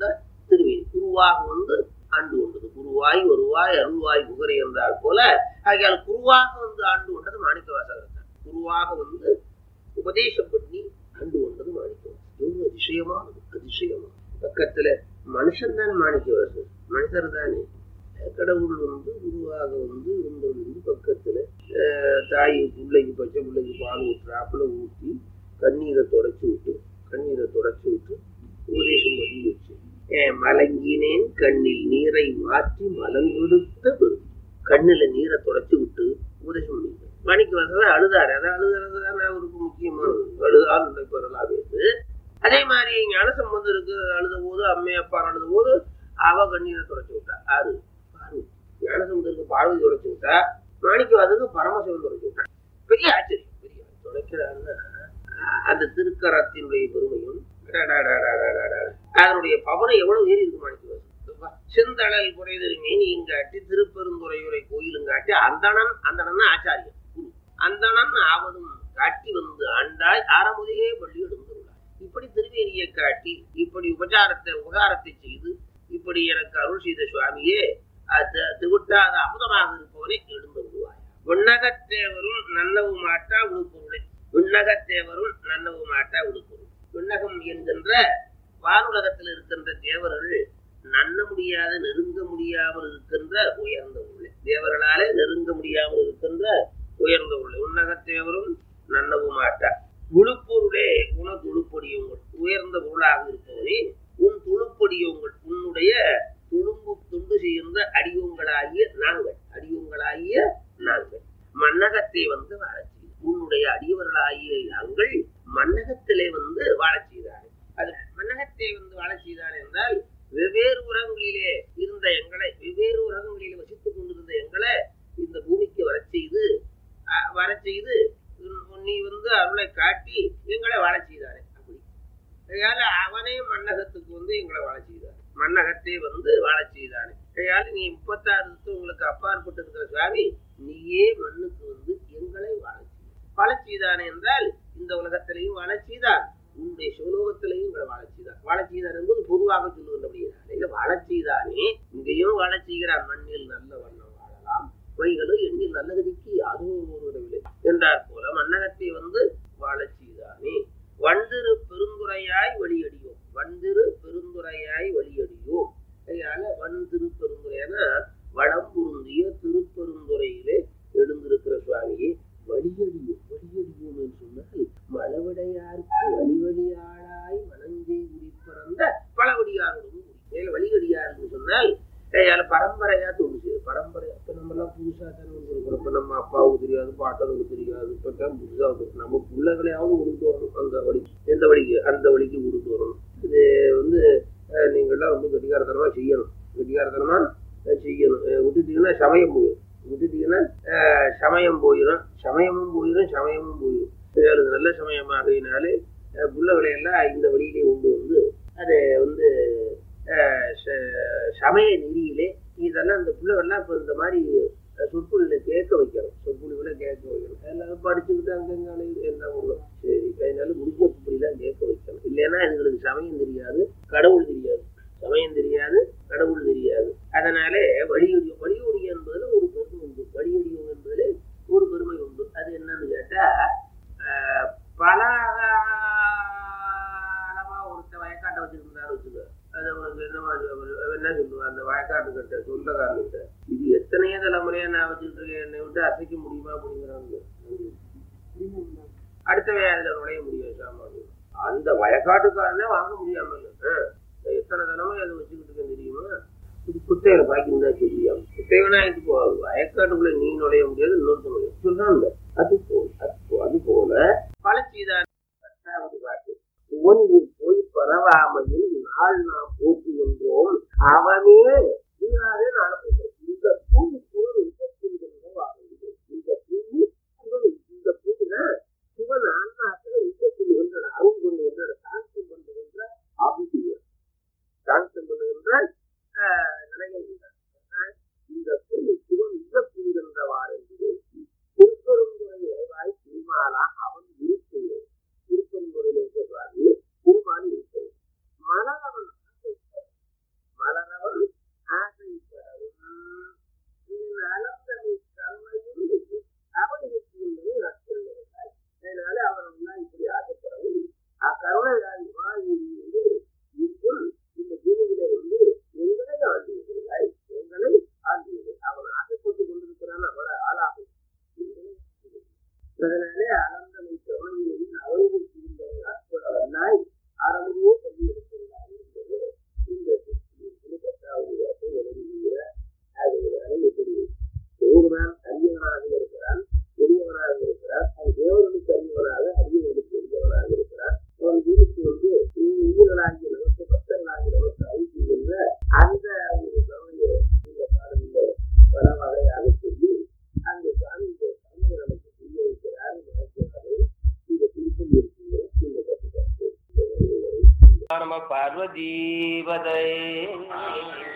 குருவாக வந்து ஆண்டு கொண்டது குருவாய் வருவாய் அருள்வாய் குகரை என்றால் போல ஆகையால் குருவாக வந்து ஆண்டு கொண்டது மாணிக்க வாசகர் தான் குருவாக வந்து உபதேசம் பண்ணி ஆண்டு கொண்டது மாணிக்க வாசகர் அதிசயமானது அதிசயமானது பக்கத்துல மனுஷன் தானே மாணிக்க வாசகர் மனிதர் தானே கடவுள் வந்து குருவாக வந்து இருந்தது பக்கத்துல அஹ், தாய் பிள்ளைக்கு பச்சை பிள்ளைக்கு பால் ஊற்றுறாப்புல ஊற்றி கண்ணீரை தொடச்சி விட்டு கண்ணீரை தொடச்சி விட்டு உபதேசம் பண்ணி வச்சு அஹ், மலங்கினேன் கண்ணில் நீரை மாற்றி மலங்கொடுத்த பெரும் கண்ணுல நீரை தொடச்சி விட்டு உபதேசம் பண்ணிட்டேன் மணிக்கு வந்ததை அழுதாரு அதை அழுகிறது தானே அவருக்கு முக்கியமானது அழுதால் பெறலாவேது அதே மாதிரி ஞானசம்பந்தருக்கு அழுத போது அம்மை அப்பா அழுத போது அவ கண்ணீரை தொடச்சி விட்டா ஆறு பார்வதி ஞானசம்பந்தருக்கு பார்வதி தொடச்சி விட்டா மாணிக்கவாதருக்கு பரமசிவன் தொடச்சி விட்டா பெரிய ஆச்சரியம் பெரிய தொடக்கிறாருன்னா அஹ், அந்த திருக்கரத்தினுடைய பெருமையும் அடடடடடடடட. அதனுடைய பவரை எவ்வளவு ஏறி இருக்கு மாணிக்கவாசன் செந்தழல் குறைதரு மேனி இங்காட்டி திருப்பெருந்துறையுரை கோயிலுங்காட்டி அந்தணன் அந்தணன் ஆச்சாரியன் குரு அந்தணன் ஆவதும் காட்டி வந்து ஆண்டாய் ஆரமுதையே பள்ளி எழுந்துள்ளார் இப்படி திருவேணியை காட்டி இப்படி உபச்சாரத்தை உபகாரத்தை செய்து இப்படி எனக்கு அருள் செய்த சுவாமியே அது திவிட்டாத அமுதமாக இருப்பவனை எழுந்து விடுவாய் விண்ணகத்தேவரும் நன்னவு மாட்டா உழுப்பொருளை விண்ணகத்தேவரும் நன்னவு மாட்டா உழுப்பொருள் விண்ணகம் என்கின்ற வானுலகத்தில் இருக்கின்ற தேவர்கள் நன்ன முடியாத நெருங்க முடியாமல் இருக்கின்ற உயர்ந்த உள்ளே தேவர்களாலே நெருங்க முடியாமல் இருக்கின்ற உயர்ந்த உள்ளே உன்னகத்தேவரும் நன்னவு மாட்டா உழுப்பொருளே உன துளுப்பொடியுங்கள் உயர்ந்த பொருளாக இருப்பவனே உன் துளுப்பொடியுங்கள் உன்னுடைய துளும்பு துண்டு செய்கின்ற அடியோங்களாகிய நாங்கள் அடியோங்களாகிய நாங்கள் மன்னகத்தை வந்து வாழச் செய்து உன்னுடைய அடியவர்களாகிய நாங்கள் மன்னகத்திலே வந்து வாழச் செய்தார்கள் அது மன்னகத்தை வந்து வாழச் செய்தார் என்றால் வெவ்வேறு உலகங்களிலே இருந்த எங்களை வெவ்வேறு உலகங்களிலே வசித்துக் கொண்டிருந்த எங்களை இந்த பூமிக்கு வரச் செய்து அஹ், வரச் செய்து உன் நீ வந்து அருளை காட்டி எங்களை வாழச் செய்தாரே அப்படி அதனால அவனே மன்னகத்துக்கு வந்து எங்களை வாழச் செய்தார் மன்னகத்தை வந்து வாழச் செய்தானே அதனால நீ முப்பத்தாறு உங்களுக்கு அப்பாற்பட்டு இருக்கிற சுவாமி நீயே மண்ணுக்கு வந்து எங்களை வாழச் செய்தார் வாழச் செய்தானே என்றால் இந்த உலகத்திலையும் வாழச் செய்தார் உன்னுடைய சிவலோகத்திலையும் இவரை வாழச் செய்தார் வாழச் செய்தார் என்பது பொதுவாக சொல்லுகின்றபடியால் இல்ல வாழச் செய்தானே இங்கேயும் வாழச் செய்கிறார் மண்ணில் நல்ல வண்ணம் வாழலாம் பொய்களும் எண்ணில் நல்ல கதிக்கு அதுவும் ஒரு விடவில்லை என்றார் போல மன்னகத்தை வந்து வாழச் செய்தானே வண்டிரு பெருந்துரையாய் வழியடியோம் வண்டிரு பெருந்துரையாய் வழியடியோம் அதனால வந்திரு பெருந்துரையான வளம் பொருந்திய திருப்பெருந்துறையிலே எழுந்திருக்கிற சுவாமியை வழியடியோம் வழியடியோம் என்று சொன்னால் மலவிடையாருக்கு வழிவழியாளாய் மனஞ்சை உரிப்பிறந்த பலவடியாரோடும் மேல வழிகடியார் என்று சொன்னால் ஏயால பரம்பரையா தொண்டு செய்யுது பரம்பரை அப்ப நம்ம எல்லாம் புதுசா தானே வந்துருக்கிறோம் இப்ப நம்ம அப்பாவுக்கு தெரியாது பாட்டனுக்கு தெரியாது இப்ப தான் புதுசா வந்து நம்ம பிள்ளைகளையாவது உடுத்து வரணும் அந்த வழி எந்த வழிக்கு அந்த வழிக்கு உடுத்து வரணும் இது வந்து அஹ், நீங்கள்லாம் ரொம்ப கெட்டிக்காரத்தனமா செய்யணும் கெட்டிக்காரத்தனமா அஹ், செய்யணும் அஹ், விட்டுட்டீங்கன்னா சமயம் போயிடும் விட்டுட்டீங்கன்னா அஹ், சமயம் போயிடும் சமயமும் போயிடும் சமயமும் போயிடும் அது நல்ல சமயமாகையினாலே அஹ், பிள்ளைகளை எல்லாம் இந்த வழியிலே கொண்டு வந்து அதை வந்து அஹ், ச- சமய நெறியிலே இதெல்லாம் இந்த பிள்ளைகள்லாம் இப்போ இந்த மாதிரி சொற்பொழில கேட்க வைக்கணும் சொற்பொழிவுல கேட்க வைக்கணும் எல்லாரும் படிச்சுக்கிட்டு அங்கங்க அலையுது, என்ன பண்ணும் சரி அதனால முடிஞ்ச இப்படிலாம் கேட்க வைக்கணும் இல்லைன்னா எங்களுக்கு சமயம் தெரியாது கடவுள் தெரியாது சமயம் தெரியாது கடவுள் தெரியாது அதனாலே வழியுடியும் வழியுடியம் என்பதுல ஒரு பெருமை உண்டு வழியுடியம் என்பதுல ஒரு பெருமை உண்டு அது என்னன்னு கேட்டா ஆஹ், பல அளவா ஒருத்த வயக்காட்டை வச்சிருந்தாரு வச்சுக்க அது அவனுக்கு என்னமா அவரு- அவன் என்ன சொல்லுவான் அந்த வயக்காட்டு கிட்ட சொந்தக்காரன்கிட்ட இது எத்தனையோ தலைமுறையா நான் வச்சுட்டு இருக்கேன் என்னை விட்டு அசைக்க முடியுமா அப்படிங்கிறாங்க அடுத்தவன் அதுல நுழைய முடியும் சாமான் அந்த வயக்காட்டுக்காரனே வாங்க முடியாமல் எத்தனை தலைமை அதை வச்சுக்கிட்டு இருக்கேன் தெரியுமா இது குத்தையில பாக்கியிருந்தா சொல்லியாம குத்தைவனா இது போ வயக்காட்டுக்குள்ள நீ நுழைய முடியாது இன்னொருத்த நுழைய சொல்றாங்க அது போல அது போ- அது போல பழச்சீதான் பத்தாவது பாட்டு ஒன்று போய் பரவாமையில் நாள் நாம் போக்குகின்றோம் அவனே நீராதே நடப்புகிறோம் இந்த பூமி கூட இந்த பூமிகளில் வாழ்கிறது இந்த பூமி சிவன் இந்த பூமியில சிவன் ஆன்மாக்களை உள்ள சொல்லுகின்ற அருள் கொண்டுகின்ற சாந்தம் பண்ணுகின்ற ஆபிசியம் சாந்தம் பண்ணுகின்ற ஆஹ், நிலைகள் உள்ளன. ஆஹ், இந்த பூமி சிவன் உள்ள புரிகின்றவாறு என்று திருப்பெரும் அதனாலே அனந்தமை கவனியில் அவர்கள் இருந்தவர்களாய் அறமுதோ பள்ளி எடுத்துள்ளார் என்பது இந்த திருச்சியில் பத்தாவது வார்த்தை விளங்குகிறார் ஆகையினால எப்படி ஒருவன் அரியவனாக இருக்கிறான் பெரியவனாக இருக்கிறான் அது தேவர்களுக்கு அறியவனாக அரியவனுக்கு பெரியவனாக இருக்கிறான் அவன் வீட்டுக்கு வந்து உயிர்களாகிய நமக்கு பக்தர்களாகிய நமக்கு அழிக்கின்ற அந்த ஒரு கவலையை இந்த பாடலில் பல வகையாக சொல்லி அந்த சாமி இந்த சாமியை நமக்கு புரிய வைக்கிறார் மறைக்கிறாரு இந்த திருப்பதி இருக்கிற இந்த பத்து பாட்டு நம பார்வதீபதை